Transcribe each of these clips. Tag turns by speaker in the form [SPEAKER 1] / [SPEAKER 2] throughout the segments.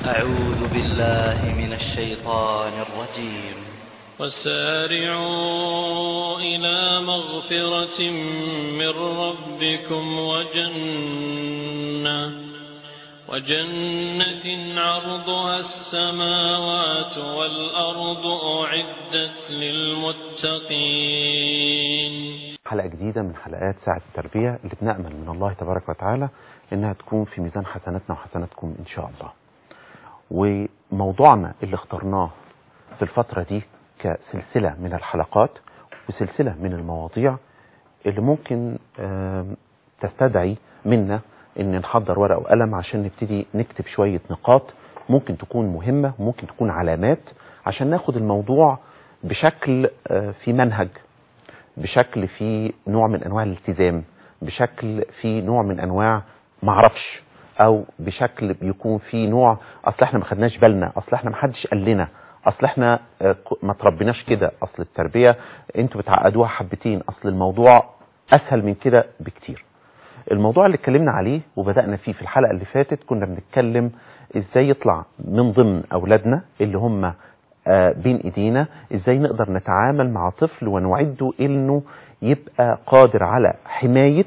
[SPEAKER 1] أعوذ بالله من الشيطان الرجيم
[SPEAKER 2] وسارعوا إلى مغفرة من ربكم وجنة وجنة عرضها السماوات والأرض أعدت للمتقين
[SPEAKER 3] حلقة جديدة من حلقات ساعة التربية اللي بنأمل من الله تبارك وتعالى إنها تكون في ميزان حسناتنا وحسناتكم إن شاء الله وموضوعنا اللي اخترناه في الفترة دي كسلسلة من الحلقات وسلسلة من المواضيع اللي ممكن آم، تستدعي منا ان نحضر ورقة وقلم عشان نبتدي نكتب شوية نقاط ممكن تكون مهمة ممكن تكون علامات عشان ناخد الموضوع بشكل آه، في منهج بشكل في نوع من انواع الالتزام بشكل في نوع من انواع معرفش او بشكل بيكون في نوع اصل احنا ما خدناش بالنا اصل احنا ما حدش قال لنا اصل احنا آه، ك- ما تربيناش كده اصل التربيه انتوا بتعقدوها حبتين اصل الموضوع اسهل من كده بكتير الموضوع اللي اتكلمنا عليه وبدأنا فيه في الحلقة اللي فاتت كنا بنتكلم ازاي يطلع من ضمن اولادنا اللي هم آه، بين ايدينا ازاي نقدر نتعامل مع طفل ونوعده انه يبقى قادر على حماية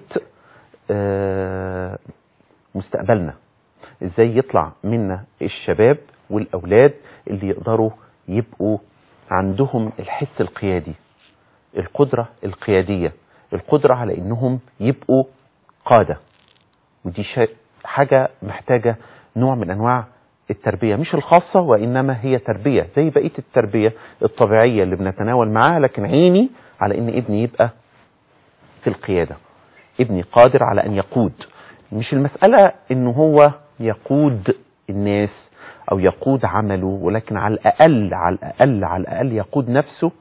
[SPEAKER 3] آه، مستقبلنا ازاي يطلع منا الشباب والاولاد اللي يقدروا يبقوا عندهم الحس القيادي القدرة القيادية القدرة على انهم يبقوا قادة ودي شيء حاجة محتاجة نوع من انواع التربية مش الخاصة وانما هي تربية زي بقية التربية الطبيعية اللي بنتناول معاها لكن عيني على ان ابني يبقى في القيادة ابني قادر على ان يقود مش المسألة انه هو يقود الناس او يقود عمله ولكن على الاقل على الاقل على الاقل يقود نفسه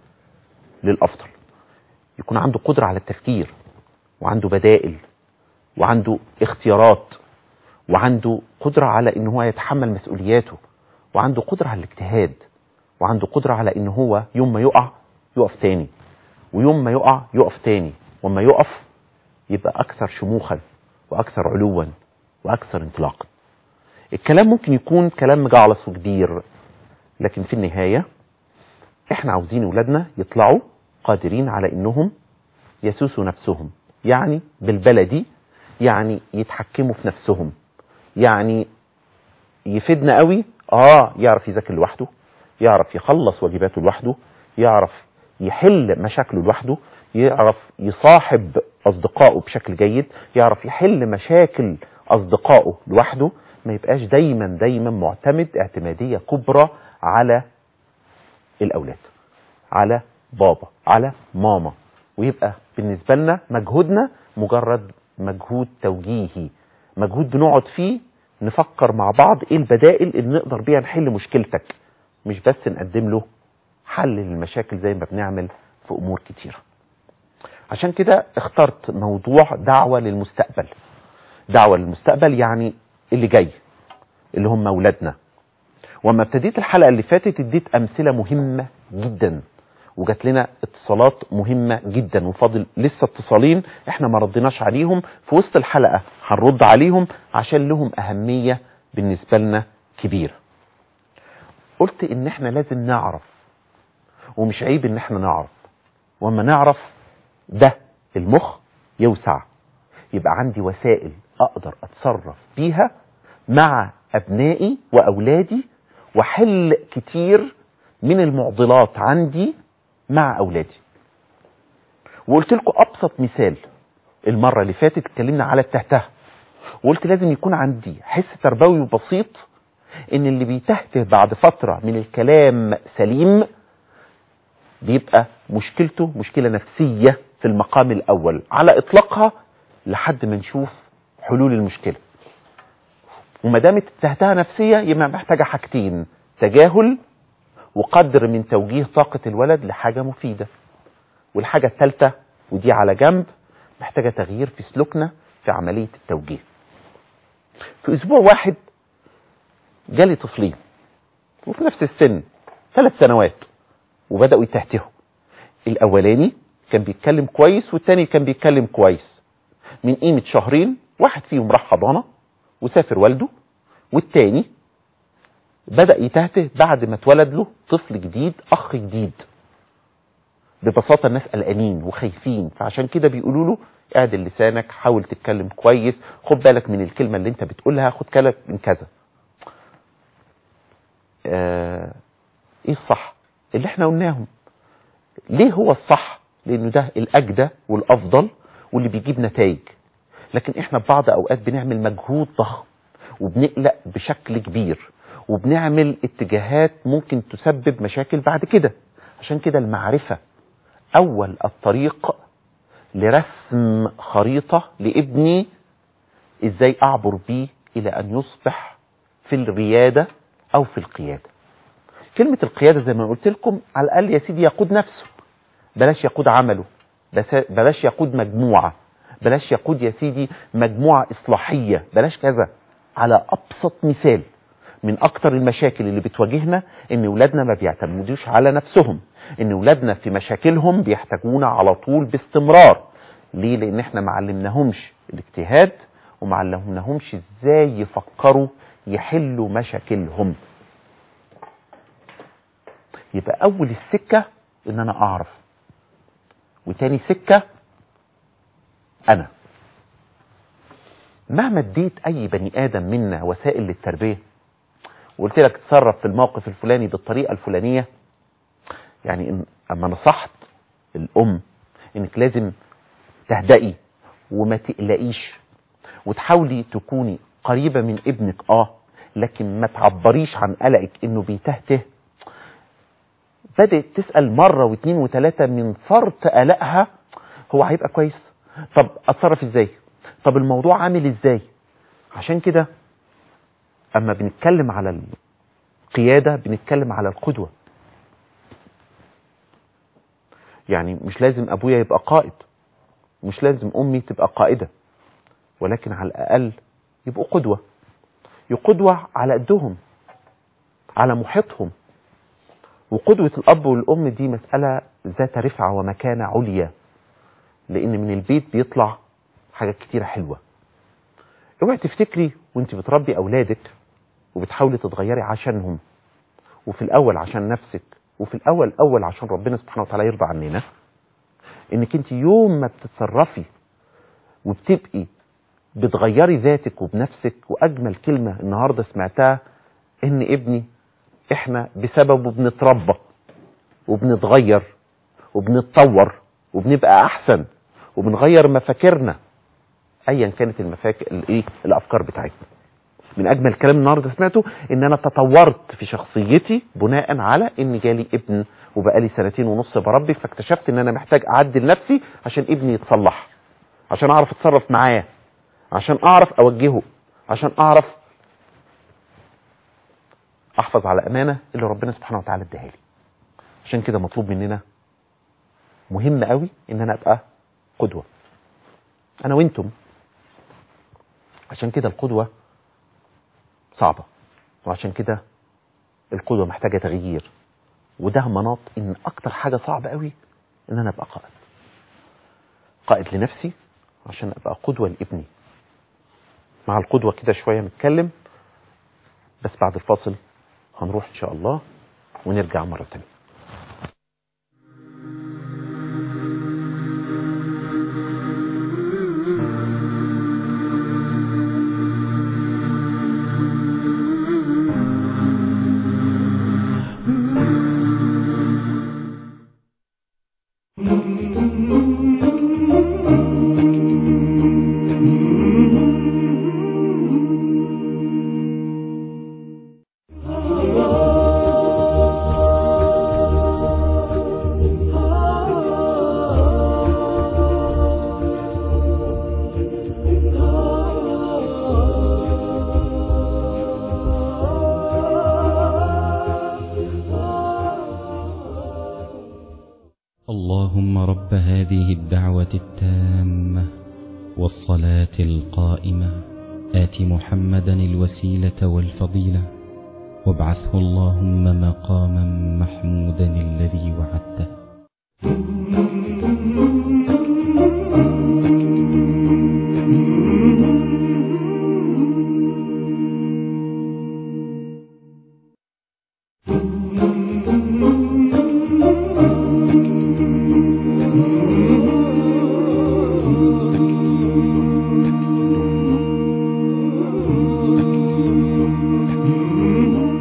[SPEAKER 3] للافضل يكون عنده قدرة على التفكير وعنده بدائل وعنده اختيارات وعنده قدرة على ان هو يتحمل مسؤولياته وعنده قدرة على الاجتهاد وعنده قدرة على ان هو يوم ما يقع يقف تاني ويوم ما يقع يقف تاني وما يقف يبقى اكثر شموخا واكثر علوا واكثر انطلاقا الكلام ممكن يكون كلام مجعلص وكبير لكن في النهاية احنا عاوزين ولادنا يطلعوا قادرين على انهم يسوسوا نفسهم يعني بالبلدي يعني يتحكموا في نفسهم يعني يفيدنا قوي اه يعرف يذاكر لوحده يعرف يخلص واجباته لوحده يعرف يحل مشاكله لوحده يعرف يصاحب اصدقائه بشكل جيد يعرف يحل مشاكل اصدقائه لوحده ما يبقاش دايما دايما معتمد اعتمادية كبرى على الاولاد على بابا على ماما ويبقى بالنسبة لنا مجهودنا مجرد مجهود توجيهي مجهود بنقعد فيه نفكر مع بعض ايه البدائل اللي نقدر بيها نحل مشكلتك مش بس نقدم له حل للمشاكل زي ما بنعمل في امور كتيرة عشان كده اخترت موضوع دعوة للمستقبل دعوة للمستقبل يعني اللي جاي اللي هم اولادنا واما ابتديت الحلقة اللي فاتت اديت امثلة مهمة جدا وجات لنا اتصالات مهمة جدا وفاضل لسه اتصالين احنا ما ردناش عليهم في وسط الحلقة هنرد عليهم عشان لهم اهمية بالنسبة لنا كبيرة قلت ان احنا لازم نعرف ومش عيب ان احنا نعرف واما نعرف ده المخ يوسع يبقى عندي وسائل اقدر اتصرف بيها مع ابنائي واولادي واحل كتير من المعضلات عندي مع اولادي وقلت لكم ابسط مثال المره اللي فاتت اتكلمنا على التهته وقلت لازم يكون عندي حس تربوي بسيط ان اللي بيتهته بعد فتره من الكلام سليم بيبقى مشكلته مشكله نفسيه في المقام الاول على اطلاقها لحد ما نشوف حلول المشكله وما دامت التهتها نفسيه يبقى محتاجه حاجتين تجاهل وقدر من توجيه طاقة الولد لحاجة مفيدة والحاجة الثالثة ودي على جنب محتاجة تغيير في سلوكنا في عملية التوجيه في أسبوع واحد جالي طفلين وفي نفس السن ثلاث سنوات وبدأوا يتهتهوا الأولاني كان بيتكلم كويس والتاني كان بيتكلم كويس من قيمة شهرين واحد فيهم راح حضانة وسافر والده والتاني بدأ يتهته بعد ما اتولد له طفل جديد أخ جديد ببساطة الناس قلقانين وخايفين فعشان كده بيقولوا له اعدل لسانك حاول تتكلم كويس خد بالك من الكلمة اللي انت بتقولها خد بالك من كذا آه ايه الصح اللي احنا قلناهم ليه هو الصح لانه ده الاجدى والافضل واللي بيجيب نتائج لكن احنا في بعض اوقات بنعمل مجهود ضخم وبنقلق بشكل كبير وبنعمل اتجاهات ممكن تسبب مشاكل بعد كده عشان كده المعرفة اول الطريق لرسم خريطة لابني ازاي اعبر بيه الى ان يصبح في الريادة او في القيادة كلمة القيادة زي ما قلت لكم على الاقل يا سيدي يقود نفسه بلاش يقود عمله بس- بلاش يقود مجموعة بلاش يقود يا سيدي مجموعة إصلاحية بلاش كذا على أبسط مثال من أكتر المشاكل اللي بتواجهنا إن ولادنا ما بيعتمدوش على نفسهم إن ولادنا في مشاكلهم بيحتاجونا على طول باستمرار ليه؟ لأن إحنا ما علمناهمش الاجتهاد وما علمناهمش إزاي يفكروا يحلوا مشاكلهم يبقى أول السكة إن أنا أعرف وتاني سكة أنا مهما اديت أي بني آدم منا وسائل للتربية وقلت لك تصرف في الموقف الفلاني بالطريقة الفلانية يعني إن أما نصحت الأم إنك لازم تهدئي وما تقلقيش وتحاولي تكوني قريبة من ابنك آه لكن ما تعبريش عن قلقك إنه بيتهته بدأت تسأل مرة واثنين وثلاثة من فرط قلقها هو هيبقى كويس طب اتصرف ازاي طب الموضوع عامل ازاي عشان كده اما بنتكلم على القيادة بنتكلم على القدوة يعني مش لازم ابويا يبقى قائد مش لازم امي تبقى قائدة ولكن على الاقل يبقوا قدوة يقدوة على قدهم على محيطهم وقدوة الأب والأم دي مسألة ذات رفعة ومكانة عليا لأن من البيت بيطلع حاجات كتيرة حلوة اوعي تفتكري وانت بتربي أولادك وبتحاولي تتغيري عشانهم وفي الأول عشان نفسك وفي الأول أول عشان ربنا سبحانه وتعالى يرضى عننا انك انت يوم ما بتتصرفي وبتبقي بتغيري ذاتك وبنفسك وأجمل كلمة النهاردة سمعتها إن ابني احنا بسببه بنتربى وبنتغير وبنتطور وبنبقى احسن وبنغير مفاكرنا ايا كانت المفاكر الايه الافكار بتاعتنا من اجمل كلام النهارده سمعته ان انا تطورت في شخصيتي بناء على ان جالي ابن وبقالي سنتين ونص بربي فاكتشفت ان انا محتاج اعدل نفسي عشان ابني يتصلح عشان اعرف اتصرف معاه عشان اعرف اوجهه عشان اعرف احفظ على امانه اللي ربنا سبحانه وتعالى اداها لي عشان كده مطلوب مننا مهم قوي ان انا ابقى قدوه انا وانتم عشان كده القدوه صعبه وعشان كده القدوه محتاجه تغيير وده مناط ان اكتر حاجه صعبه قوي ان انا ابقى قائد قائد لنفسي عشان ابقى قدوه لابني مع القدوه كده شويه نتكلم بس بعد الفاصل هنروح ان شاء الله ونرجع مره تانية
[SPEAKER 4] اللهم رب هذه الدعوة التامة والصلاة القائمة آت محمدا الوسيلة والفضيلة وابعثه اللهم مقاما محمودا الذي وعدته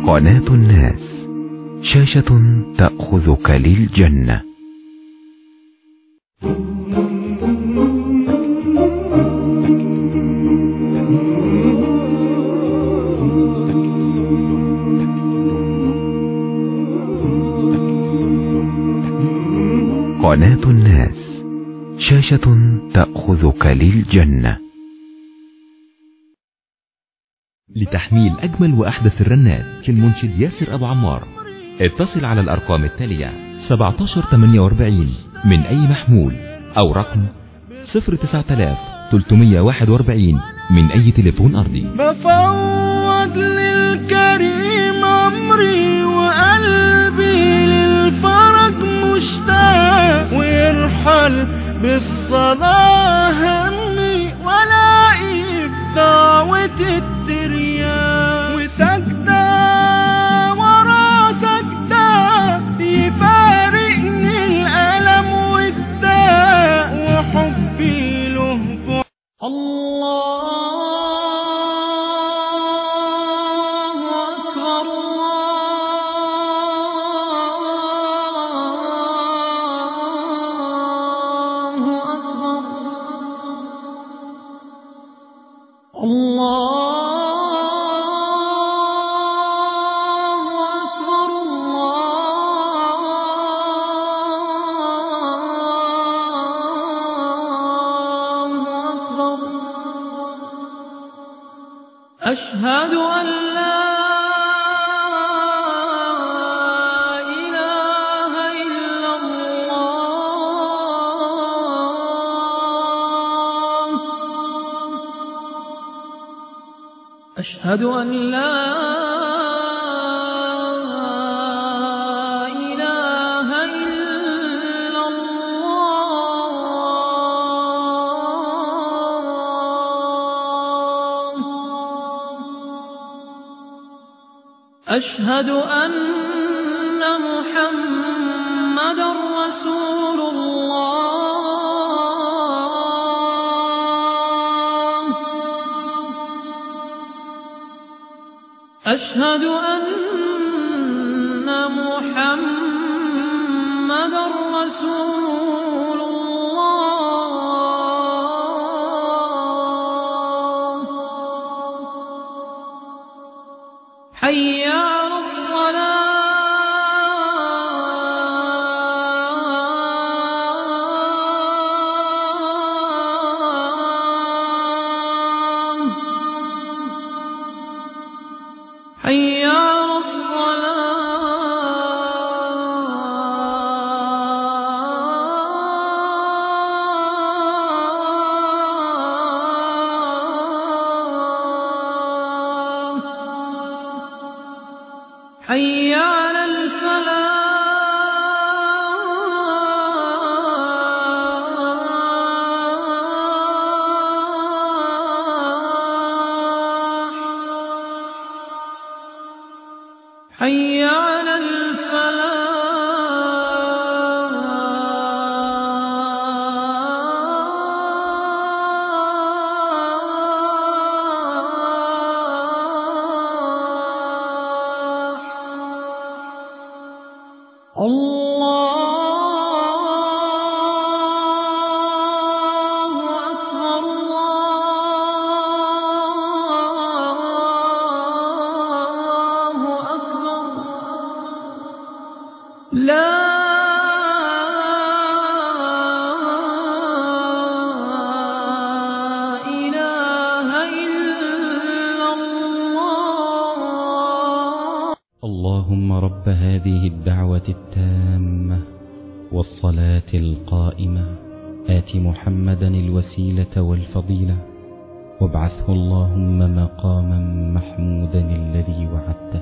[SPEAKER 5] قناة الناس شاشة تأخذك للجنة قناة الناس شاشة تأخذك للجنة
[SPEAKER 6] لتحميل أجمل وأحدث الرنات للمنشد ياسر أبو عمار اتصل على الأرقام التالية 1748 من أي محمول أو رقم 09341 من أي تليفون أرضي
[SPEAKER 2] بفوض للكريم أمري وقلبي للفرج مشتاق ويرحل بالصلاة همي ولاقي في دعوة الترياق وسجدة ورا سجدة يفارقني الألم والداء وحبي له بعد الله أكبر الله أكبر الله أكبر الله أكبر أشهد أن لا إله إلا الله أشهد أن لا إله إلا الله أشهد أن محمد رسول الله أشهد أن محمد رسول الله حي على الصلاة حي على الصلاة حي على الفلاح حي على الفلاح الله أكبر الله أكبر لا إله إلا الله
[SPEAKER 4] اللهم رب هذه الدعوة التامة والصلاة القائمة آت محمدا الوسيلة والفضيلة وابعثه اللهم مقاما محمودا الذي وعدته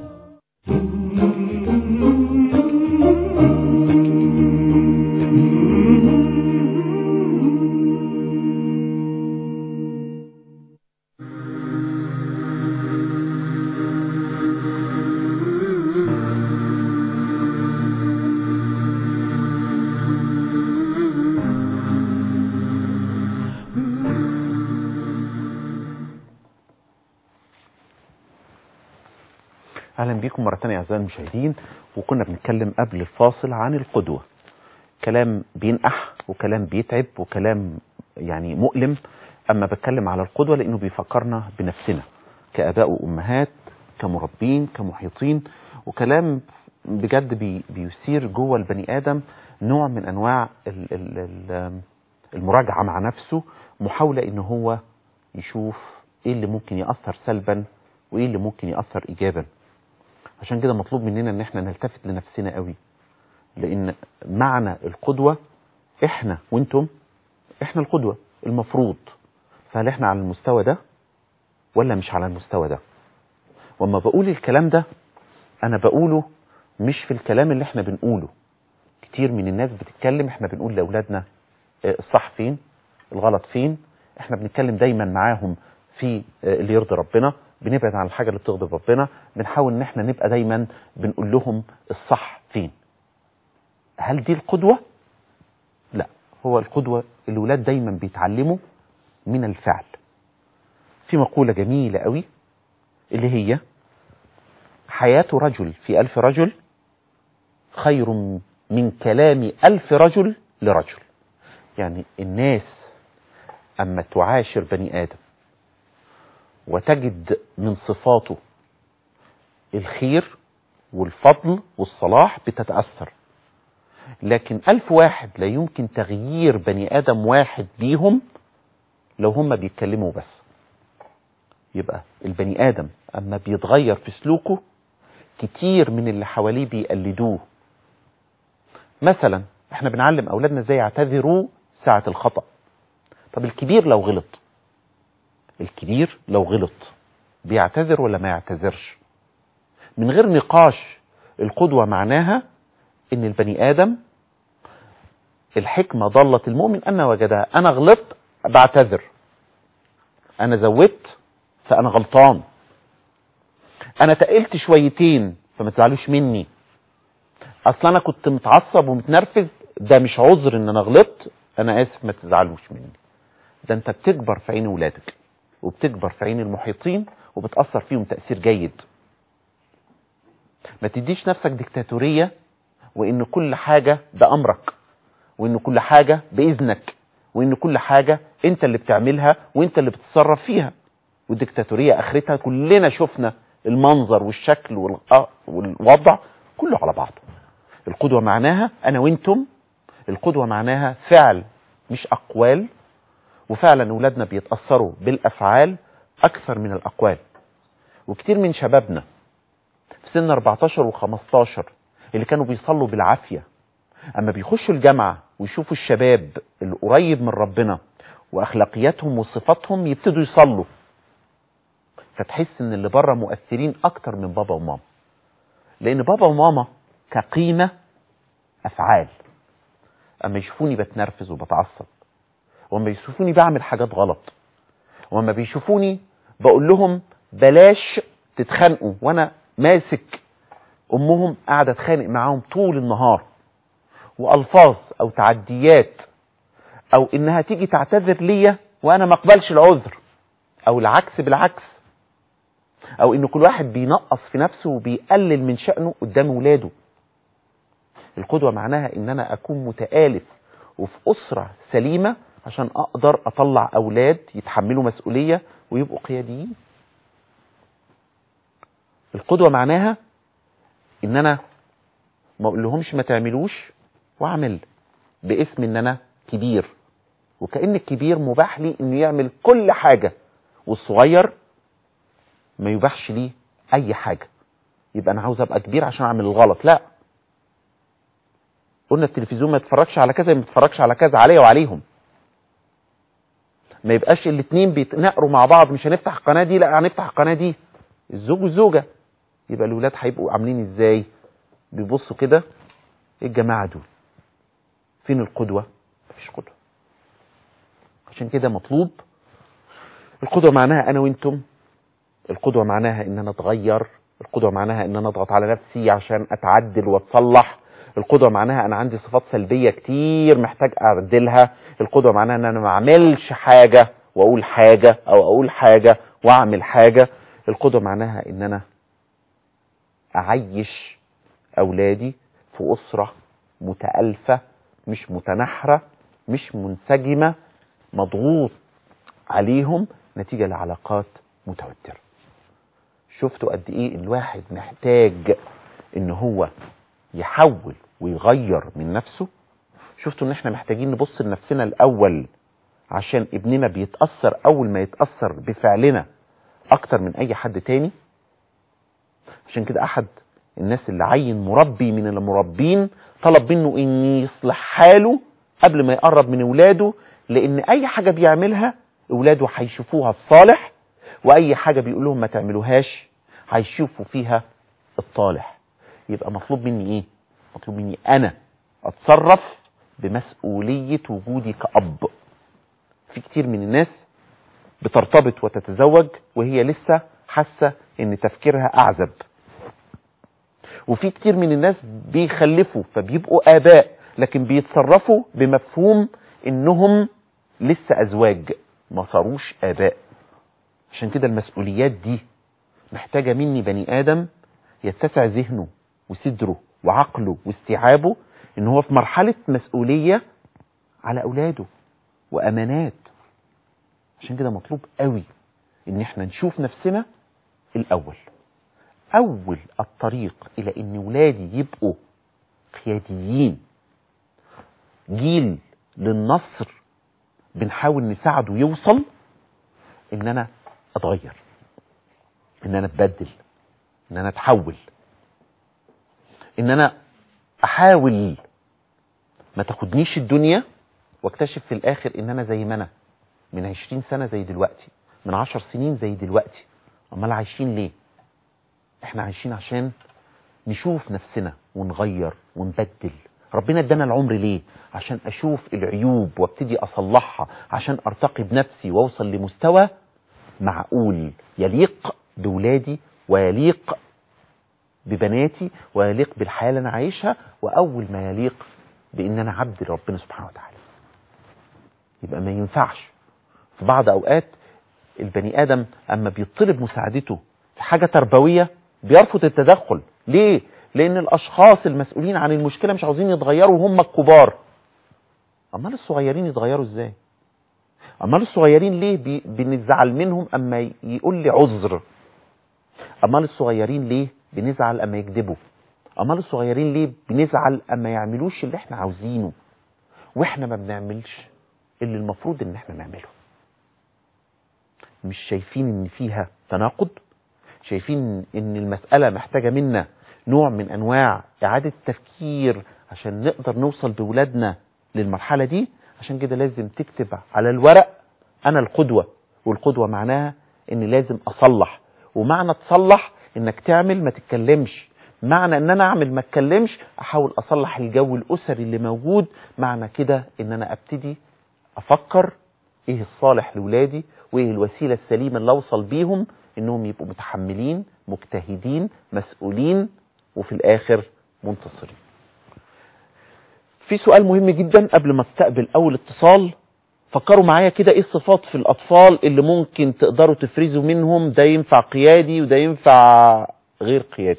[SPEAKER 3] اهلا بيكم مره ثانيه اعزائي المشاهدين وكنا بنتكلم قبل الفاصل عن القدوه كلام بينقح وكلام بيتعب وكلام يعني مؤلم اما بتكلم على القدوه لانه بيفكرنا بنفسنا كاباء وامهات كمربين كمحيطين وكلام بجد بي بيثير جوه البني ادم نوع من انواع ال- ال- ال- المراجعه مع نفسه محاوله ان هو يشوف ايه اللي ممكن ياثر سلبا وايه اللي ممكن ياثر ايجابا عشان كده مطلوب مننا ان احنا نلتفت لنفسنا قوي لان معنى القدوه احنا وانتم احنا القدوه المفروض فهل احنا على المستوى ده ولا مش على المستوى ده واما بقول الكلام ده انا بقوله مش في الكلام اللي احنا بنقوله كتير من الناس بتتكلم احنا بنقول لاولادنا آه، الصح فين الغلط فين احنا بنتكلم دايما معاهم في آه، اللي يرضي ربنا بنبعد عن الحاجه اللي بتغضب ربنا بنحاول ان احنا نبقى دايما بنقول لهم الصح فين هل دي القدوه لا هو القدوه الولاد دايما بيتعلموا من الفعل في مقوله جميله قوي اللي هي حياه رجل في الف رجل خير من كلام ألف رجل لرجل يعني الناس أما تعاشر بني آدم وتجد من صفاته الخير والفضل والصلاح بتتأثر لكن ألف واحد لا يمكن تغيير بني آدم واحد بيهم لو هم بيتكلموا بس يبقى البني آدم أما بيتغير في سلوكه كتير من اللي حواليه بيقلدوه مثلا احنا بنعلم اولادنا ازاي يعتذروا ساعة الخطأ طب الكبير لو غلط الكبير لو غلط بيعتذر ولا ما يعتذرش من غير نقاش القدوة معناها ان البني ادم الحكمة ضلت المؤمن ان وجدها انا غلطت بعتذر انا زودت فانا غلطان انا تقلت شويتين فما تزعلوش مني اصل انا كنت متعصب ومتنرفز ده مش عذر ان انا غلطت انا اسف ما تزعلوش مني ده انت بتكبر في عين ولادك وبتكبر في عين المحيطين وبتأثر فيهم تأثير جيد ما تديش نفسك ديكتاتورية وان كل حاجة بأمرك وان كل حاجة بإذنك وان كل حاجة انت اللي بتعملها وانت اللي بتتصرف فيها والديكتاتورية اخرتها كلنا شفنا المنظر والشكل والغ- والوضع كله على بعضه القدوة معناها أنا وأنتم القدوة معناها فعل مش أقوال وفعلا أولادنا بيتأثروا بالأفعال أكثر من الأقوال وكتير من شبابنا في سن 14 و15 اللي كانوا بيصلوا بالعافية أما بيخشوا الجامعة ويشوفوا الشباب اللي قريب من ربنا وأخلاقياتهم وصفاتهم يبتدوا يصلوا فتحس إن اللي بره مؤثرين أكتر من بابا وماما لان بابا وماما كقيمه افعال اما يشوفوني بتنرفز وبتعصب واما يشوفوني بعمل حاجات غلط واما بيشوفوني بقول لهم بلاش تتخانقوا وانا ماسك امهم قاعده اتخانق معاهم طول النهار والفاظ او تعديات او انها تيجي تعتذر ليا وانا ما اقبلش العذر او العكس بالعكس او ان كل واحد بينقص في نفسه وبيقلل من شأنه قدام ولاده القدوة معناها ان انا اكون متآلف وفي اسرة سليمة عشان اقدر اطلع اولاد يتحملوا مسؤولية ويبقوا قياديين القدوة معناها ان انا ما اقول لهمش ما تعملوش واعمل باسم ان انا كبير وكأن الكبير مباح لي انه يعمل كل حاجة والصغير ما يباحش ليه اي حاجة يبقى انا عاوز ابقى كبير عشان اعمل الغلط لا قلنا التلفزيون ما يتفرجش على كذا ما يتفرجش على كذا عليا وعليهم ما يبقاش الاتنين بيتناقروا مع بعض مش هنفتح القناة دي لا هنفتح القناة دي الزوج والزوجة يبقى الولاد هيبقوا عاملين ازاي بيبصوا كده ايه الجماعة دول فين القدوة مفيش قدوة عشان كده مطلوب القدوة معناها انا وانتم القدوة معناها ان انا اتغير القدوة معناها ان انا اضغط على نفسي عشان اتعدل واتصلح القدوة معناها انا عندي صفات سلبية كتير محتاج اعدلها القدوة معناها ان انا ما اعملش حاجة واقول حاجة او اقول حاجة واعمل حاجة القدوة معناها ان انا اعيش اولادي في اسره متالفه مش متنحره مش منسجمه مضغوط عليهم نتيجه لعلاقات متوتره شفتوا قد ايه الواحد محتاج ان هو يحول ويغير من نفسه شفتوا ان احنا محتاجين نبص لنفسنا الاول عشان ابننا بيتاثر اول ما يتاثر بفعلنا اكتر من اي حد تاني عشان كده احد الناس اللي عين مربي من المربين طلب منه ان يصلح حاله قبل ما يقرب من اولاده لان اي حاجه بيعملها اولاده هيشوفوها الصالح واي حاجه بيقول لهم ما تعملوهاش هيشوفوا فيها الطالح يبقى مطلوب مني ايه مطلوب مني انا اتصرف بمسؤوليه وجودي كاب في كتير من الناس بترتبط وتتزوج وهي لسه حاسه ان تفكيرها اعزب وفي كتير من الناس بيخلفوا فبيبقوا اباء لكن بيتصرفوا بمفهوم انهم لسه ازواج ما صاروش اباء عشان كده المسؤوليات دي محتاجه مني بني ادم يتسع ذهنه وصدره وعقله واستيعابه ان هو في مرحله مسؤوليه على اولاده وامانات عشان كده مطلوب قوي ان احنا نشوف نفسنا الاول اول الطريق الى ان ولادي يبقوا قياديين جيل للنصر بنحاول نساعده يوصل ان انا اتغير ان انا اتبدل ان انا اتحول ان انا احاول ما تاخدنيش الدنيا واكتشف في الاخر ان انا زي ما انا من عشرين سنة زي دلوقتي من عشر سنين زي دلوقتي امال عايشين ليه احنا عايشين عشان نشوف نفسنا ونغير ونبدل ربنا ادانا العمر ليه عشان اشوف العيوب وابتدي اصلحها عشان ارتقي بنفسي واوصل لمستوى معقول يليق بولادي ويليق ببناتي ويليق بالحياه اللي انا عايشها واول ما يليق بان انا عبد لربنا سبحانه وتعالى يبقى ما ينفعش في بعض اوقات البني ادم اما بيطلب مساعدته في حاجه تربويه بيرفض التدخل ليه لان الاشخاص المسؤولين عن المشكله مش عاوزين يتغيروا وهم الكبار امال الصغيرين يتغيروا ازاي امال الصغيرين ليه بي- بنزعل منهم اما ي- يقول لي عذر امال الصغيرين ليه بنزعل اما يكذبوا امال الصغيرين ليه بنزعل اما يعملوش اللي احنا عاوزينه واحنا ما بنعملش اللي المفروض ان احنا نعمله مش شايفين ان فيها تناقض شايفين ان المسألة محتاجة منا نوع من انواع اعادة تفكير عشان نقدر نوصل بولادنا للمرحلة دي عشان كده لازم تكتب على الورق انا القدوة والقدوة معناها ان لازم اصلح ومعنى تصلح انك تعمل ما تتكلمش معنى ان انا اعمل ما اتكلمش احاول اصلح الجو الاسري اللي موجود معنى كده ان انا ابتدي افكر ايه الصالح لولادي وايه الوسيله السليمه اللي اوصل بيهم انهم يبقوا متحملين مجتهدين مسؤولين وفي الاخر منتصرين في سؤال مهم جدا قبل ما استقبل اول اتصال فكروا معايا كده ايه الصفات في الاطفال اللي ممكن تقدروا تفرزوا منهم ده ينفع قيادي وده ينفع غير قيادي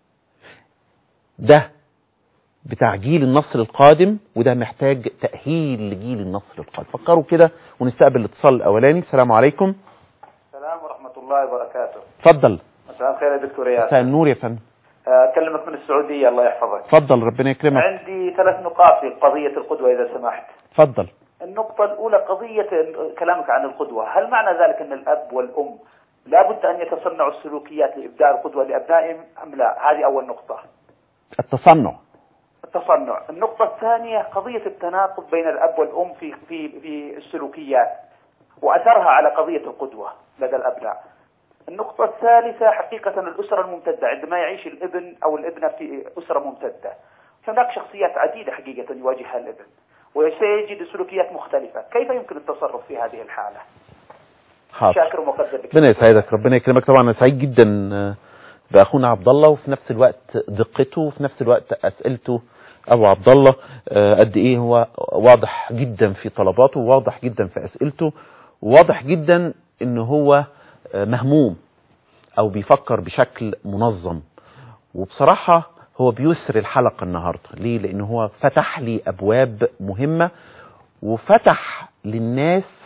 [SPEAKER 3] ده بتاع جيل النصر القادم وده محتاج تأهيل لجيل النصر القادم فكروا كده ونستقبل الاتصال الأولاني السلام عليكم
[SPEAKER 7] السلام ورحمة الله وبركاته
[SPEAKER 3] اتفضل
[SPEAKER 7] مساء الخير يا دكتور
[SPEAKER 3] مساء
[SPEAKER 7] ياسر
[SPEAKER 3] النور يا فندم
[SPEAKER 7] آه، أكلمك من السعودية الله يحفظك
[SPEAKER 3] اتفضل ربنا يكرمك
[SPEAKER 7] عندي ثلاث نقاط في قضية القدوة إذا سمحت
[SPEAKER 3] اتفضل
[SPEAKER 7] النقطة الأولى قضية كلامك عن القدوة هل معنى ذلك أن الأب والأم لابد أن يتصنعوا السلوكيات لإبداء القدوة لأبنائهم أم لا هذه أول نقطة
[SPEAKER 3] التصنع
[SPEAKER 7] التصنع النقطة الثانية قضية التناقض بين الأب والأم في في في السلوكيات وأثرها على قضية القدوة لدى الأبناء النقطة الثالثة حقيقة الأسرة الممتدة عندما يعيش الابن أو الابنة في أسرة ممتدة هناك شخصيات عديدة حقيقة يواجهها الابن وسيجد سلوكيات مختلفة كيف يمكن التصرف في هذه الحالة
[SPEAKER 3] حاضر
[SPEAKER 7] شاكر ومقدر لك
[SPEAKER 3] ربنا يسعدك ربنا يكرمك طبعا انا سعيد جدا آه، باخونا عبد الله وفي نفس الوقت دقته وفي نفس الوقت اسئلته ابو عبد الله آه، قد ايه هو واضح جدا في طلباته وواضح جدا في اسئلته وواضح جدا ان هو آه، مهموم او بيفكر بشكل منظم وبصراحة هو بيسر الحلقة النهاردة ليه لان هو فتح لي ابواب مهمة وفتح للناس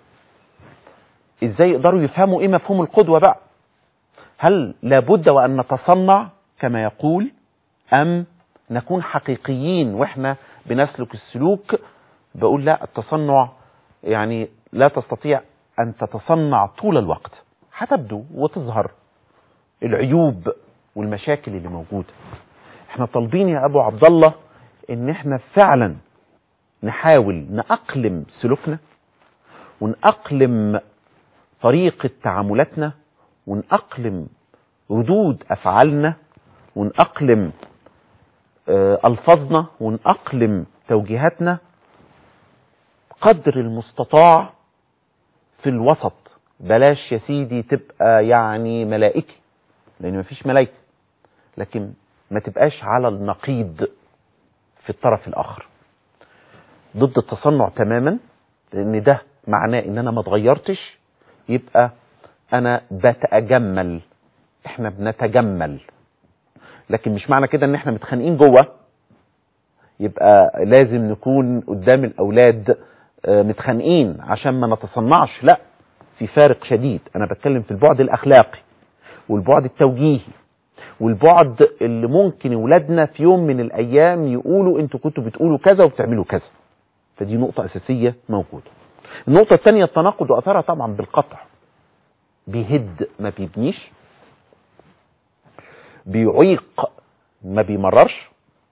[SPEAKER 3] ازاي يقدروا يفهموا ايه مفهوم القدوة بقى هل لابد وان نتصنع كما يقول ام نكون حقيقيين واحنا بنسلك السلوك بقول لا التصنع يعني لا تستطيع ان تتصنع طول الوقت هتبدو وتظهر العيوب والمشاكل اللي موجودة احنا طالبين يا ابو عبد الله ان احنا فعلا نحاول نأقلم سلوكنا ونأقلم طريقة تعاملاتنا ونأقلم ردود أفعالنا ونأقلم آه، ألفاظنا ونأقلم توجيهاتنا قدر المستطاع في الوسط بلاش يا سيدي تبقى يعني ملائكي لأن مفيش ملائكة لكن ما تبقاش على النقيض في الطرف الآخر ضد التصنع تماما لأن ده معناه إن أنا ما اتغيرتش يبقى أنا بتأجمل إحنا بنتجمل لكن مش معنى كده إن إحنا متخانقين جوه يبقى لازم نكون قدام الأولاد آه، متخانقين عشان ما نتصنعش لا في فارق شديد أنا بتكلم في البعد الأخلاقي والبعد التوجيهي والبعد اللي ممكن ولادنا في يوم من الأيام يقولوا أنتوا كنتوا بتقولوا كذا وبتعملوا كذا فدي نقطة أساسية موجودة النقطة الثانية التناقض وأثرها طبعا بالقطع بيهد ما بيبنيش بيعيق ما بيمررش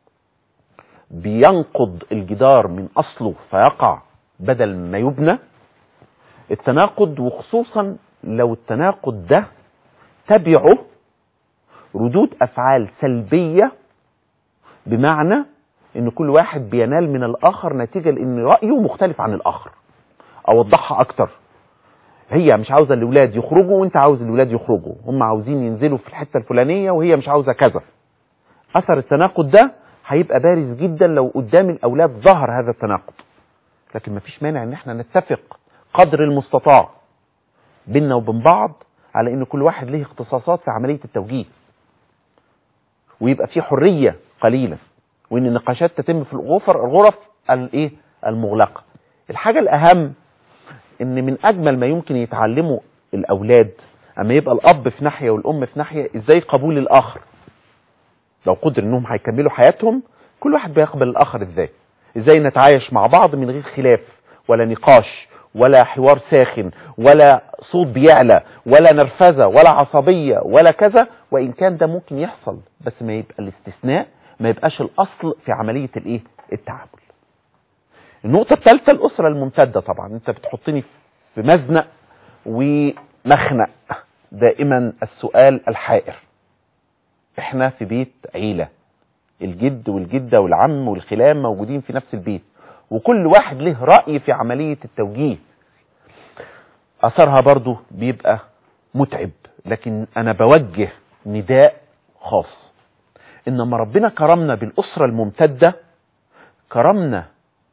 [SPEAKER 3] بينقض الجدار من أصله فيقع بدل ما يبنى التناقض وخصوصا لو التناقض ده تبعه ردود أفعال سلبية بمعنى ان كل واحد بينال من الاخر نتيجة لان رأيه مختلف عن الاخر اوضحها اكتر هي مش عاوزة الاولاد يخرجوا وانت عاوز الاولاد يخرجوا هم عاوزين ينزلوا في الحتة الفلانية وهي مش عاوزة كذا اثر التناقض ده هيبقى بارز جدا لو قدام الاولاد ظهر هذا التناقض لكن مفيش مانع ان احنا نتفق قدر المستطاع بيننا وبين بعض على ان كل واحد له اختصاصات في عملية التوجيه ويبقى في حرية قليلة وان النقاشات تتم في الغرف الغرف الايه المغلقه الحاجه الاهم ان من اجمل ما يمكن يتعلمه الاولاد اما يبقى الاب في ناحيه والام في ناحيه ازاي قبول الاخر لو قدر انهم هيكملوا حياتهم كل واحد بيقبل الاخر ازاي ازاي نتعايش مع بعض من غير خلاف ولا نقاش ولا حوار ساخن ولا صوت بيعلى ولا نرفزه ولا عصبيه ولا كذا وان كان ده ممكن يحصل بس ما يبقى الاستثناء ما يبقاش الاصل في عمليه الايه التعامل النقطه الثالثه الاسره الممتده طبعا انت بتحطني في مزنق ومخنق دائما السؤال الحائر احنا في بيت عيله الجد والجده والعم والخلان موجودين في نفس البيت وكل واحد له راي في عمليه التوجيه اثرها برضو بيبقى متعب لكن انا بوجه نداء خاص انما ربنا كرمنا بالاسره الممتده كرمنا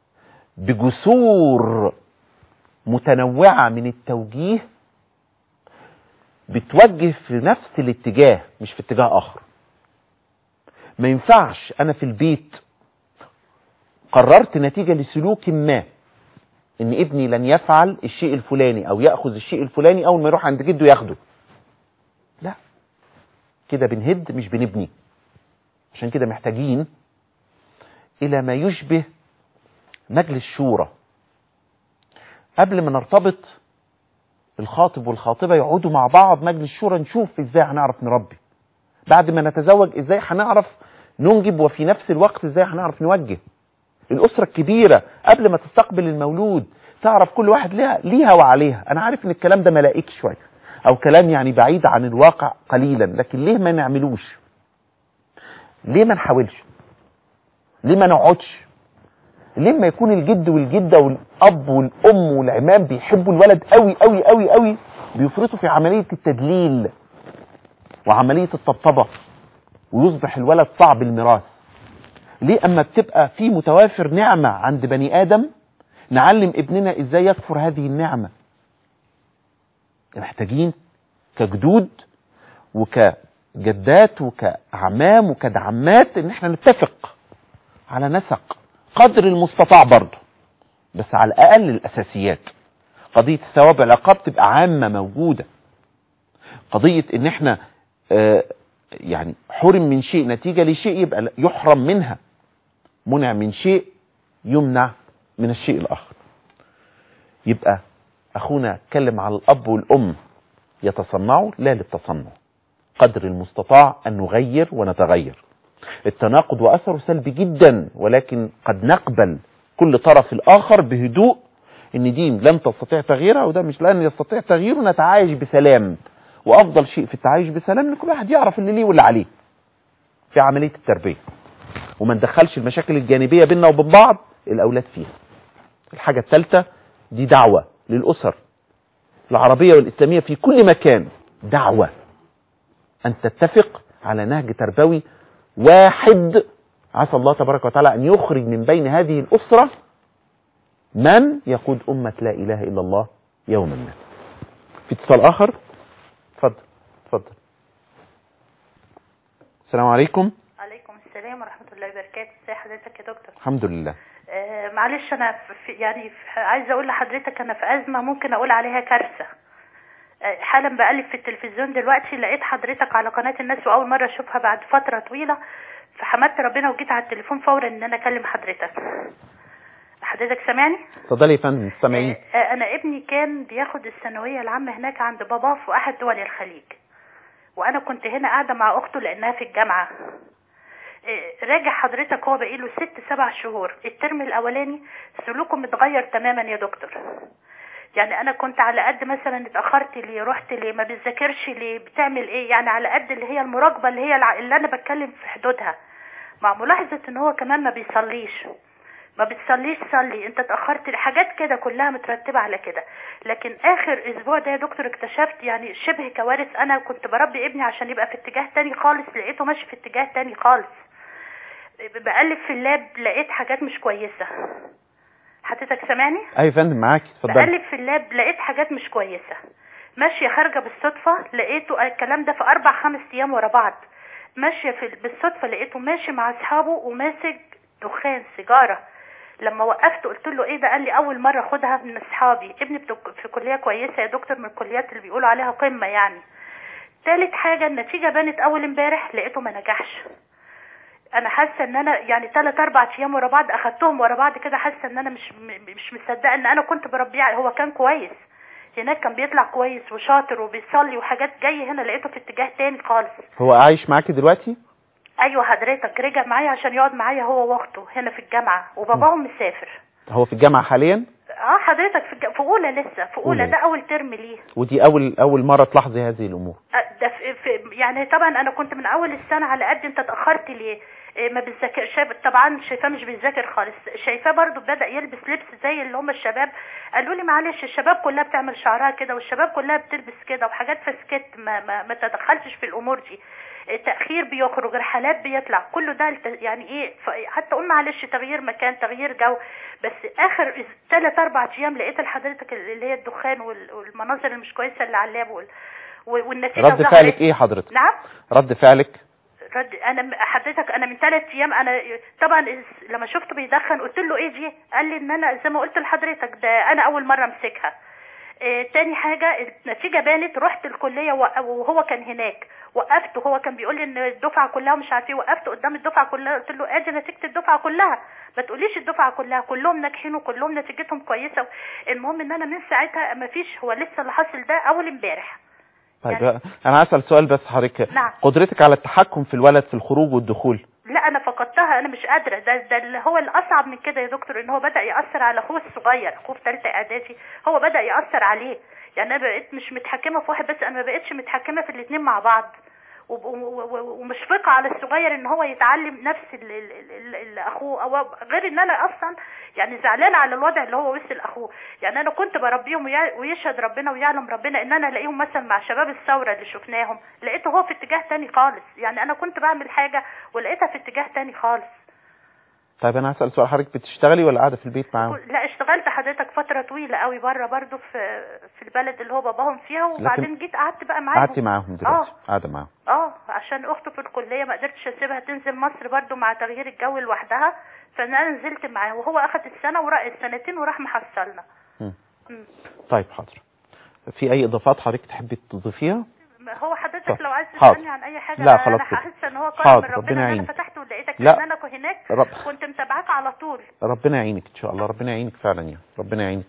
[SPEAKER 3] بجسور متنوعه من التوجيه بتوجه في نفس الاتجاه مش في اتجاه اخر ما ينفعش انا في البيت قررت نتيجه لسلوك ما ان ابني لن يفعل الشيء الفلاني او ياخذ الشيء الفلاني اول ما يروح عند جده ياخده لا كده بنهد مش بنبني عشان كده محتاجين الى ما يشبه مجلس شورى قبل ما نرتبط الخاطب والخاطبه يقعدوا مع بعض مجلس شورى نشوف ازاي هنعرف نربي بعد ما نتزوج ازاي هنعرف ننجب وفي نفس الوقت ازاي هنعرف نوجه الاسره الكبيره قبل ما تستقبل المولود تعرف كل واحد ليها ليها وعليها انا عارف ان الكلام ده ملائكي شويه او كلام يعني بعيد عن الواقع قليلا لكن ليه ما نعملوش ليه ما نحاولش ليه ما نقعدش ليه ما يكون الجد والجده والاب والام والعمام بيحبوا الولد قوي قوي قوي قوي بيفرطوا في عمليه التدليل وعمليه الطبطبه ويصبح الولد صعب الميراث ليه اما بتبقى في متوافر نعمه عند بني ادم نعلم ابننا ازاي يكفر هذه النعمه محتاجين كجدود كجدات وكأعمام وكدعمات ان احنا نتفق على نسق قدر المستطاع برضه بس على الاقل الاساسيات قضية الثواب والعقاب تبقى عامة موجودة قضية ان احنا آه، يعني حرم من شيء نتيجة لشيء يبقى لا- يحرم منها منع من شيء يمنع من الشيء الاخر يبقى اخونا اتكلم على الاب والام يتصنعوا لا للتصنع قدر المستطاع ان نغير ونتغير التناقض واثره سلبي جدا ولكن قد نقبل كل طرف الاخر بهدوء ان دي لن تستطيع تغييرها وده مش لن يستطيع تغييره نتعايش بسلام وافضل شيء في التعايش بسلام ان كل واحد يعرف اللي ليه واللي عليه في عمليه التربيه وما ندخلش المشاكل الجانبيه بيننا وبين بعض الاولاد فيها الحاجه الثالثه دي دعوه للاسر العربيه والاسلاميه في كل مكان دعوه ان تتفق على نهج تربوي واحد عسى الله تبارك وتعالى ان يخرج من بين هذه الاسره من يقود امه لا اله الا الله يوما ما في اتصال اخر اتفضل اتفضل السلام عليكم
[SPEAKER 8] عليكم السلام ورحمة الله وبركاته ازي حضرتك يا دكتور
[SPEAKER 3] الحمد لله
[SPEAKER 8] آه معلش انا في يعني في عايزه اقول لحضرتك انا في ازمه ممكن اقول عليها كارثه آه حالا بقلب في التلفزيون دلوقتي لقيت حضرتك على قناه الناس واول مره اشوفها بعد فتره طويله فحمدت ربنا وجيت على التليفون فورا ان انا اكلم حضرتك حضرتك سامعني
[SPEAKER 3] اتفضلي يا فندم سامعين
[SPEAKER 8] آه آه، انا ابني كان بياخد الثانويه العامه هناك عند باباه في احد دول الخليج وانا كنت هنا قاعده مع اخته لانها في الجامعه إيه، راجع حضرتك هو بقيله ست سبع شهور الترم الاولاني سلوكه متغير تماما يا دكتور يعني انا كنت على قد مثلا اتاخرت ليه رحت ليه ما بتذاكرش ليه بتعمل ايه يعني على قد اللي هي المراقبه اللي هي الع- اللي انا بتكلم في حدودها مع ملاحظه ان هو كمان ما بيصليش ما بتصليش صلي انت اتاخرت حاجات كده كلها مترتبه على كده لكن اخر اسبوع ده يا دكتور اكتشفت يعني شبه كوارث انا كنت بربي ابني عشان يبقى في اتجاه تاني خالص لقيته ماشي في اتجاه تاني خالص بقلب في اللاب لقيت حاجات مش كويسه حضرتك سامعني
[SPEAKER 3] اي يا فندم معاكي اتفضلي
[SPEAKER 8] بقلب في اللاب لقيت حاجات مش كويسه ماشيه خارجه بالصدفه لقيته الكلام ده في اربع خمس ايام ورا بعض ماشيه في بالصدفه لقيته ماشي مع اصحابه وماسك دخان سيجاره لما وقفت قلت له ايه ده قال لي اول مره اخدها من اصحابي ابني بتك- في كليه كويسه يا دكتور من الكليات اللي بيقولوا عليها قمه يعني تالت حاجه النتيجه بانت اول امبارح لقيته ما نجحش انا حاسه ان انا يعني ثلاث اربع ايام ورا بعض اخدتهم ورا بعض كده حاسه ان انا مش م- مش مصدقه ان انا كنت بربيه هو كان كويس هناك كان بيطلع كويس وشاطر وبيصلي وحاجات جاي هنا لقيته في اتجاه تاني خالص
[SPEAKER 3] هو عايش معاكي دلوقتي
[SPEAKER 8] ايوه حضرتك رجع معايا عشان يقعد معايا هو واخته هنا في الجامعه وباباهم مسافر
[SPEAKER 3] هو في الجامعه حاليا
[SPEAKER 8] اه حضرتك في, الج- في اولى لسه في اولى
[SPEAKER 3] أولى.
[SPEAKER 8] ده اول ترم ليه
[SPEAKER 3] ودي اول اول مره تلاحظي هذه الامور
[SPEAKER 8] آه، ده في في يعني طبعا انا كنت من اول السنه على قد انت اتاخرت ليه إيه ما بتذاكر شايف طبعا شايفاه مش بيذاكر خالص شايفاه برضو بدا يلبس لبس زي اللي هم الشباب قالوا لي معلش الشباب كلها بتعمل شعرها كده والشباب كلها بتلبس كده وحاجات فسكت ما ما, ما تدخلتش في الامور دي تاخير بيخرج رحلات بيطلع كله ده الت- يعني ايه ف- حتى قول معلش تغيير مكان تغيير جو بس اخر ثلاث اربع ايام لقيت لحضرتك اللي هي الدخان وال- والمناظر اللي مش كويسه اللي على اللاب وال- والنتيجه
[SPEAKER 3] رد
[SPEAKER 8] ظهرت.
[SPEAKER 3] فعلك ايه حضرتك
[SPEAKER 8] نعم
[SPEAKER 3] رد فعلك
[SPEAKER 8] رد انا م- حضرتك انا من ثلاث ايام انا طبعا إز- لما شفته بيدخن قلت له ايه دي قال لي ان انا زي ما قلت لحضرتك ده انا اول مره امسكها إيه تاني حاجة النتيجة بانت رحت الكلية وق- وهو كان هناك وقفت وهو كان بيقول لي ان الدفعة كلها مش عارف ايه وقفت قدام الدفعة كلها قلت له ادي نتيجة الدفعة كلها ما تقوليش الدفعة كلها كلهم ناجحين وكلهم نتيجتهم كويسة المهم ان انا من ساعتها ما فيش هو لسه اللي حاصل ده اول امبارح
[SPEAKER 3] طيب
[SPEAKER 8] يعني-
[SPEAKER 3] انا هسال سؤال بس حضرتك
[SPEAKER 8] نعم.
[SPEAKER 3] قدرتك على التحكم في الولد في الخروج والدخول
[SPEAKER 8] لا انا فقدتها انا مش قادره ده ده اللي هو الاصعب من كده يا دكتور ان هو بدا ياثر على اخوه الصغير اخوه في ثالثه اعدادي هو بدا ياثر عليه يعني انا بقيت مش متحكمه في واحد بس انا ما بقتش متحكمه في الاثنين مع بعض وب- و- و- ومشفقه على الصغير ان هو يتعلم نفس اللي, اللي, اللي اخوه او غير ان انا اصلا يعني زعلانه على الوضع اللي هو وصل اخوه يعني انا كنت بربيهم ويا- ويشهد ربنا ويعلم ربنا ان انا الاقيهم مثلا مع شباب الثوره اللي شفناهم لقيته هو في اتجاه تاني خالص يعني انا كنت بعمل حاجه ولقيتها في اتجاه تاني خالص
[SPEAKER 3] طيب انا هسال سؤال حضرتك بتشتغلي ولا قاعده في البيت معاهم
[SPEAKER 8] لا اشتغلت حضرتك فتره طويله قوي بره برضو في في البلد اللي هو باباهم فيها وبعدين جيت قعدت بقى معاهم
[SPEAKER 3] قعدتي معاهم دلوقتي قاعده معاهم
[SPEAKER 8] اه عشان عشان اخته في الكليه ما قدرتش اسيبها تنزل مصر برضو مع تغيير الجو لوحدها فانا نزلت معاه وهو اخد السنه وراح السنتين وراح محصلنا
[SPEAKER 3] مم.
[SPEAKER 8] مم.
[SPEAKER 3] طيب حاضر في اي اضافات حضرتك تحبي تضيفيها
[SPEAKER 8] هو حضرتك
[SPEAKER 3] طب،
[SPEAKER 8] لو عايز
[SPEAKER 3] حاضر.
[SPEAKER 8] تسالني عن اي حاجه
[SPEAKER 3] لا،
[SPEAKER 8] انا
[SPEAKER 3] خلاص
[SPEAKER 8] أنا
[SPEAKER 3] كده.
[SPEAKER 8] حاسه ان هو كرم
[SPEAKER 3] حاضر،
[SPEAKER 8] من
[SPEAKER 3] ربنا
[SPEAKER 8] ربنا ان انا
[SPEAKER 3] يعينك.
[SPEAKER 8] فتحت ولقيتك
[SPEAKER 3] لا.
[SPEAKER 8] ان انا هناك
[SPEAKER 3] رب
[SPEAKER 8] كنت متابعاك على طول
[SPEAKER 3] ربنا يعينك ان شاء الله ربنا يعينك فعلا يعني ربنا يعينك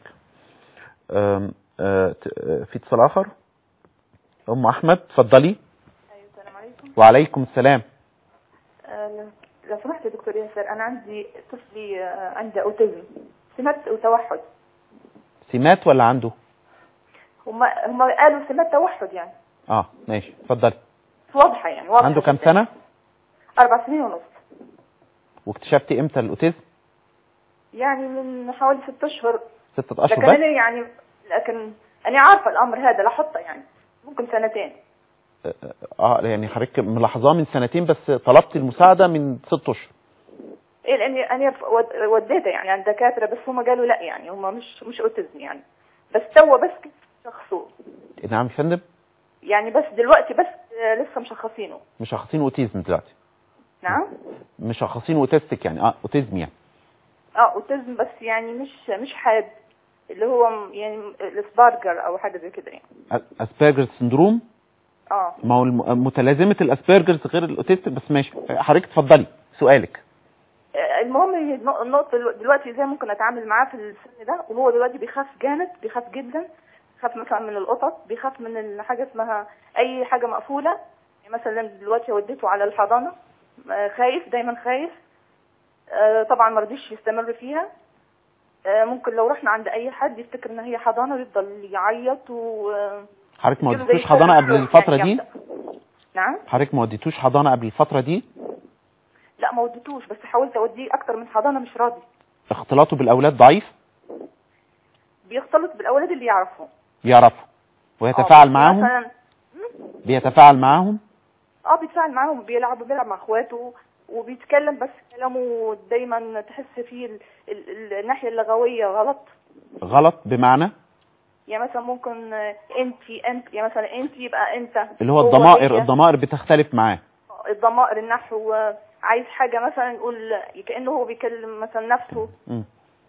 [SPEAKER 3] أم، أه، ت- أه، في اتصال اخر ام احمد اتفضلي
[SPEAKER 9] السلام عليكم
[SPEAKER 3] وعليكم السلام
[SPEAKER 9] آه، لو سمحت يا دكتور ياسر انا عندي طفلي آه، عنده اوتيزم سمات وتوحد
[SPEAKER 3] سمات ولا عنده
[SPEAKER 9] هم هم قالوا سمات توحد يعني
[SPEAKER 3] اه ماشي اتفضلي
[SPEAKER 9] واضحه يعني واضحه
[SPEAKER 3] عنده كام
[SPEAKER 9] جداً.
[SPEAKER 3] سنه
[SPEAKER 9] اربع سنين ونص
[SPEAKER 3] واكتشفتي امتى الاوتيزم
[SPEAKER 9] يعني من حوالي ست اشهر
[SPEAKER 3] ستة اشهر
[SPEAKER 9] لكن
[SPEAKER 3] بس
[SPEAKER 9] انا يعني لكن انا عارفه الامر هذا لاحظته يعني ممكن سنتين
[SPEAKER 3] اه يعني حضرتك ملاحظاه من سنتين بس طلبت المساعده من ست اشهر
[SPEAKER 9] ايه لاني انا ود- وديته يعني عند دكاتره بس هم قالوا لا يعني هم مش مش اوتيزم يعني بس توا بس شخصوه
[SPEAKER 3] نعم يا فندم
[SPEAKER 9] يعني بس دلوقتي بس آه، لسه مشخصينه
[SPEAKER 3] مشخصين اوتيزم دلوقتي
[SPEAKER 9] نعم
[SPEAKER 3] مشخصين اوتيستيك يعني اه اوتيزم يعني
[SPEAKER 9] اه اوتيزم بس يعني مش مش حاد اللي هو م- يعني الاسبارجر او حاجه زي كده يعني
[SPEAKER 3] اسبرجر سندروم
[SPEAKER 9] اه
[SPEAKER 3] ما هو الم- متلازمه الاسبرجرز غير الاوتيستيك بس ماشي حضرتك اتفضلي سؤالك
[SPEAKER 9] آه، المهم هي النق- النقطه دلو- دلوقتي ازاي ممكن اتعامل معاه في السن ده وهو دلوقتي بيخاف جامد بيخاف جدا بيخاف مثلا من القطط بيخاف من ال- حاجه اسمها اي حاجه مقفوله يعني مثلا دلوقتي وديته على الحضانه آه، خايف دايما خايف آه، طبعا ما رضيش يستمر فيها آه، ممكن لو رحنا عند اي حد يفتكر ان هي حضانه ويفضل يعيط و
[SPEAKER 3] حضرتك ما
[SPEAKER 9] يجيله زي
[SPEAKER 3] وديتوش حضانه قبل
[SPEAKER 9] خوف
[SPEAKER 3] الفتره
[SPEAKER 9] يعني
[SPEAKER 3] دي
[SPEAKER 9] جامدة. نعم
[SPEAKER 3] حضرتك ما وديتوش حضانه قبل الفتره دي
[SPEAKER 9] لا ما وديتوش بس حاولت اوديه اكتر من حضانه مش راضي
[SPEAKER 3] اختلاطه بالاولاد ضعيف
[SPEAKER 9] بيختلط بالاولاد اللي يعرفهم
[SPEAKER 3] يعرفوا
[SPEAKER 9] آه،
[SPEAKER 3] ويتفاعل
[SPEAKER 9] بس
[SPEAKER 3] معاهم
[SPEAKER 9] مثلا
[SPEAKER 3] بيتفاعل معاهم
[SPEAKER 9] اه بيتفاعل معاهم بيلعب بيلعب مع اخواته وبيتكلم بس كلامه دايما تحس فيه ال... ال... ال... الناحيه اللغويه غلط
[SPEAKER 3] غلط بمعنى
[SPEAKER 9] يعني مثلا ممكن آه، انتي انت يعني مثلا انت يبقى انت
[SPEAKER 3] اللي هو
[SPEAKER 9] هو
[SPEAKER 3] الضمائر
[SPEAKER 9] هي.
[SPEAKER 3] الضمائر بتختلف معاه
[SPEAKER 9] الضمائر النحو آه، عايز حاجه مثلا يقول كانه هو بيكلم مثلا نفسه
[SPEAKER 3] مم.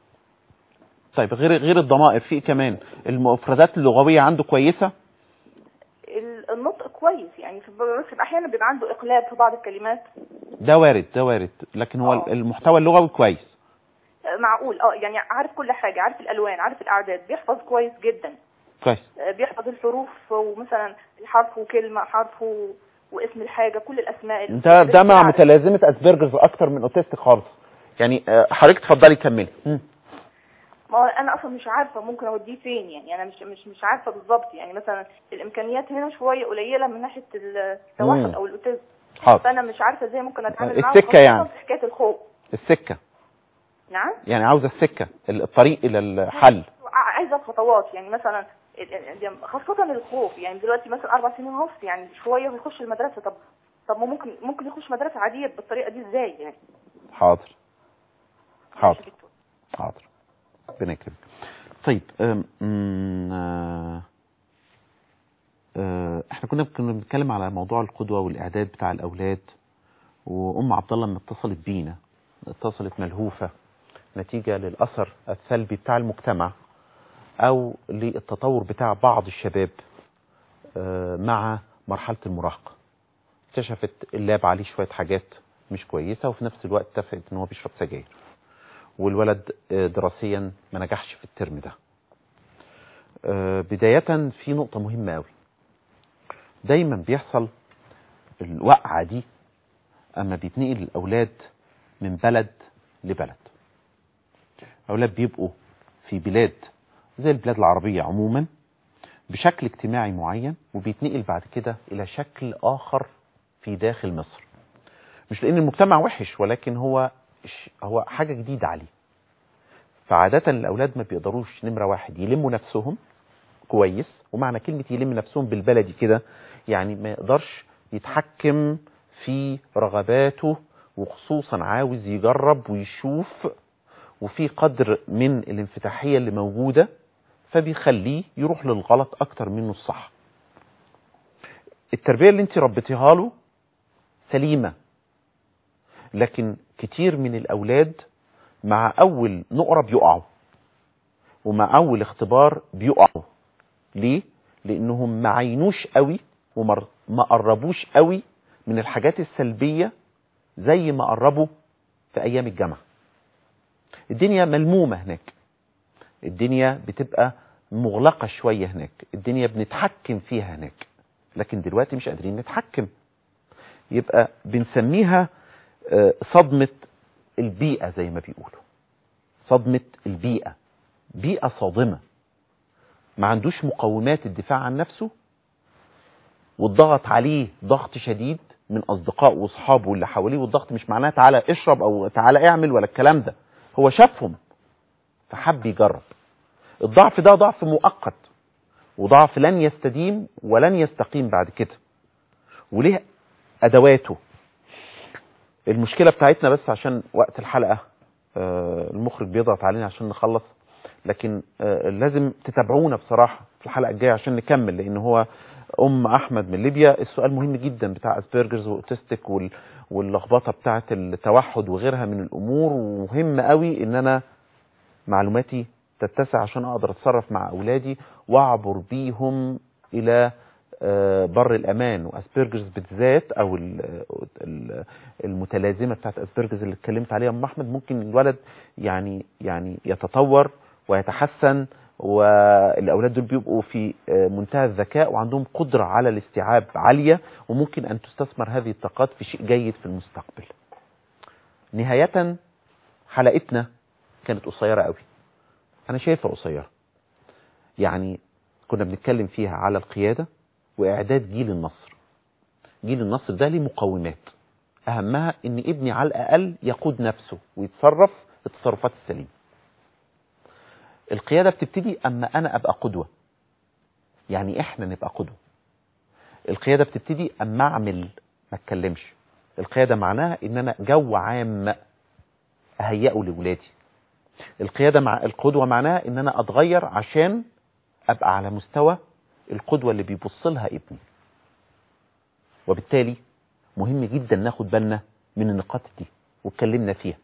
[SPEAKER 3] طيب غير غير الضمائر في إيه كمان المفردات اللغويه عنده كويسه
[SPEAKER 9] ال- النطق كويس يعني في بس احيانا بيبقى عنده اقلاب في بعض الكلمات
[SPEAKER 3] ده وارد ده وارد لكن هو
[SPEAKER 9] آه.
[SPEAKER 3] المحتوى اللغوي كويس
[SPEAKER 9] آه، معقول اه يعني عارف كل حاجه عارف الالوان عارف الاعداد بيحفظ كويس جدا
[SPEAKER 3] كويس
[SPEAKER 9] آه، بيحفظ الحروف ومثلا الحرف وكلمه حرف و... واسم الحاجه كل الاسماء
[SPEAKER 3] ده ده مع
[SPEAKER 9] العدد.
[SPEAKER 3] متلازمه اسبرجرز اكتر من اوتيستيك خالص يعني آه، حضرتك اتفضلي كملي مم.
[SPEAKER 9] ما هو انا اصلا مش عارفه ممكن اوديه فين يعني انا مش مش مش عارفه بالظبط يعني مثلا الامكانيات هنا شويه قليله من ناحيه التوحد
[SPEAKER 3] مم.
[SPEAKER 9] او الاوتيزم
[SPEAKER 3] حاضر
[SPEAKER 9] فانا مش عارفه ازاي ممكن اتعامل معاه
[SPEAKER 3] السكة
[SPEAKER 9] خاصة
[SPEAKER 3] يعني.
[SPEAKER 9] في حكايه الخوف
[SPEAKER 3] السكه
[SPEAKER 9] نعم
[SPEAKER 3] يعني عاوزه السكه الطريق الى الحل
[SPEAKER 9] ع- عايزه خطوات يعني مثلا ال- ال- خاصة الخوف يعني دلوقتي مثلا أربع سنين ونص يعني شوية ويخش المدرسة طب طب ما ممكن ممكن يخش مدرسة عادية بالطريقة دي ازاي يعني
[SPEAKER 3] حاضر حاضر
[SPEAKER 9] ماشي دكتور.
[SPEAKER 3] حاضر ربنا يكرمك طيب أم، أم، آه، آه، احنا كنا كنا بنتكلم على موضوع القدوه والاعداد بتاع الاولاد وام عبد الله لما اتصلت بينا اتصلت ملهوفه نتيجه للاثر السلبي بتاع المجتمع او للتطور بتاع بعض الشباب آه، مع مرحله المراهقه اكتشفت اللاب عليه شويه حاجات مش كويسه وفي نفس الوقت اتفقت ان هو بيشرب سجاير والولد آه، دراسيا ما نجحش في الترم ده آه، بداية في نقطة مهمة قوي دايما بيحصل الوقعة دي أما بيتنقل الأولاد من بلد لبلد أولاد بيبقوا في بلاد زي البلاد العربية عموما بشكل اجتماعي معين وبيتنقل بعد كده إلى شكل آخر في داخل مصر مش لأن المجتمع وحش ولكن هو هو حاجة جديدة عليه فعادة الأولاد ما بيقدروش نمرة واحد يلموا نفسهم كويس ومعنى كلمة يلم نفسهم بالبلدي كده يعني ما يقدرش يتحكم في رغباته وخصوصا عاوز يجرب ويشوف وفي قدر من الانفتاحية اللي موجودة فبيخليه يروح للغلط أكتر منه الصح التربية اللي انت ربيتيها له سليمة لكن كتير من الأولاد مع أول نقرة بيقعوا ومع أول اختبار بيقعوا ليه؟ لأنهم ما عينوش قوي وما ما قربوش قوي من الحاجات السلبية زي ما قربوا في أيام الجامعة الدنيا ملمومة هناك الدنيا بتبقى مغلقة شوية هناك الدنيا بنتحكم فيها هناك لكن دلوقتي مش قادرين نتحكم يبقى بنسميها آه، صدمة البيئة زي ما بيقولوا صدمة البيئة بيئة صادمة ما عندوش مقومات الدفاع عن نفسه والضغط عليه ضغط شديد من أصدقائه وأصحابه اللي حواليه والضغط مش معناه تعالى اشرب أو تعالى اعمل ولا الكلام ده هو شافهم فحب يجرب الضعف ده ضعف مؤقت وضعف لن يستديم ولن يستقيم بعد كده وليه أدواته المشكلة بتاعتنا بس عشان وقت الحلقة آه، المخرج بيضغط علينا عشان نخلص لكن آه، لازم تتابعونا بصراحة في الحلقة الجاية عشان نكمل لأن هو أم أحمد من ليبيا السؤال مهم جدا بتاع أسبرجرز وأوتستيك وال- واللخبطة بتاعة التوحد وغيرها من الأمور ومهم قوي إن أنا معلوماتي تتسع عشان أقدر أتصرف مع أولادي وأعبر بيهم إلى آه، بر الأمان وأسبرجرز بالذات أو ال- ال- المتلازمة بتاعت أسبرجرز اللي اتكلمت عليها أم أحمد ممكن الولد يعني يعني يتطور ويتحسن والأولاد دول بيبقوا في آه، منتهى الذكاء وعندهم قدرة على الاستيعاب عالية وممكن أن تستثمر هذه الطاقات في شيء جيد في المستقبل نهاية حلقتنا كانت قصيرة قوي أنا شايفها قصيرة يعني كنا بنتكلم فيها على القيادة وإعداد جيل النصر جيل النصر ده ليه مقومات أهمها إن ابني على الأقل يقود نفسه ويتصرف التصرفات السليمة القيادة بتبتدي أما أنا أبقى قدوة يعني إحنا نبقى قدوة القيادة بتبتدي أما أعمل ما أتكلمش القيادة معناها إن أنا جو عام أهيئه لولادي القيادة مع القدوة معناها إن أنا أتغير عشان أبقى على مستوى القدوة اللي بيبص لها ابني وبالتالي مهم جدا ناخد بالنا من النقاط دي واتكلمنا فيها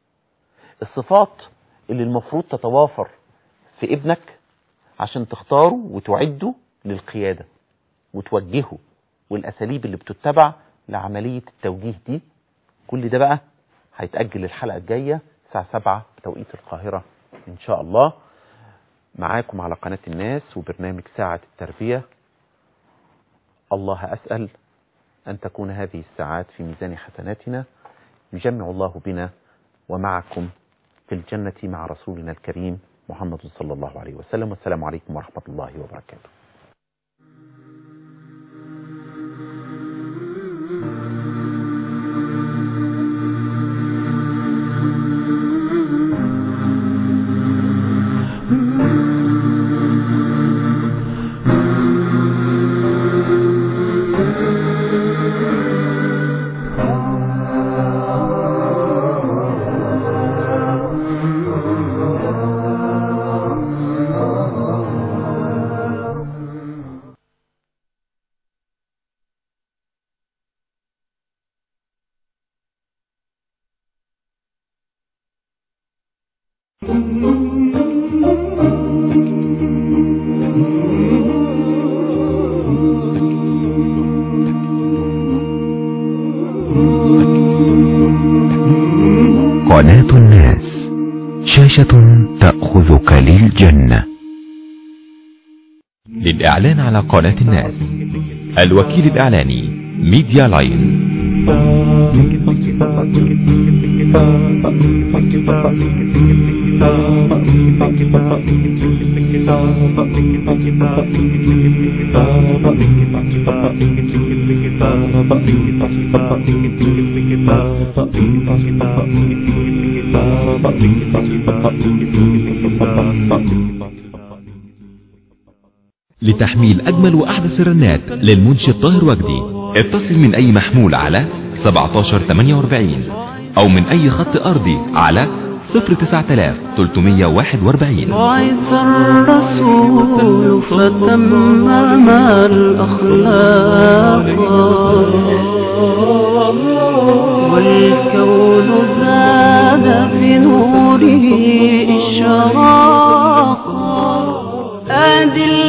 [SPEAKER 3] الصفات اللي المفروض تتوافر في ابنك عشان تختاره وتعده للقيادة وتوجهه والأساليب اللي بتتبع لعملية التوجيه دي كل ده بقى هيتأجل الحلقة الجاية الساعة 7 بتوقيت القاهرة إن شاء الله معاكم على قناة الناس وبرنامج ساعة التربية الله أسأل أن تكون هذه الساعات في ميزان حسناتنا يجمع الله بنا ومعكم في الجنة مع رسولنا الكريم محمد صلى الله عليه وسلم والسلام عليكم ورحمة الله وبركاته
[SPEAKER 5] قناة الناس شاشة تأخذك للجنة
[SPEAKER 6] للإعلان على قناة الناس الوكيل الإعلاني ميديا لاين لتحميل أجمل وأحدث الرنات للمنشد طاهر وجدي اتصل من أي محمول على 1748 أو من أي خط أرضي على 09341
[SPEAKER 2] بعث الرسول فتمم الأخلاق والكون زاد بنوره إشراقا آدي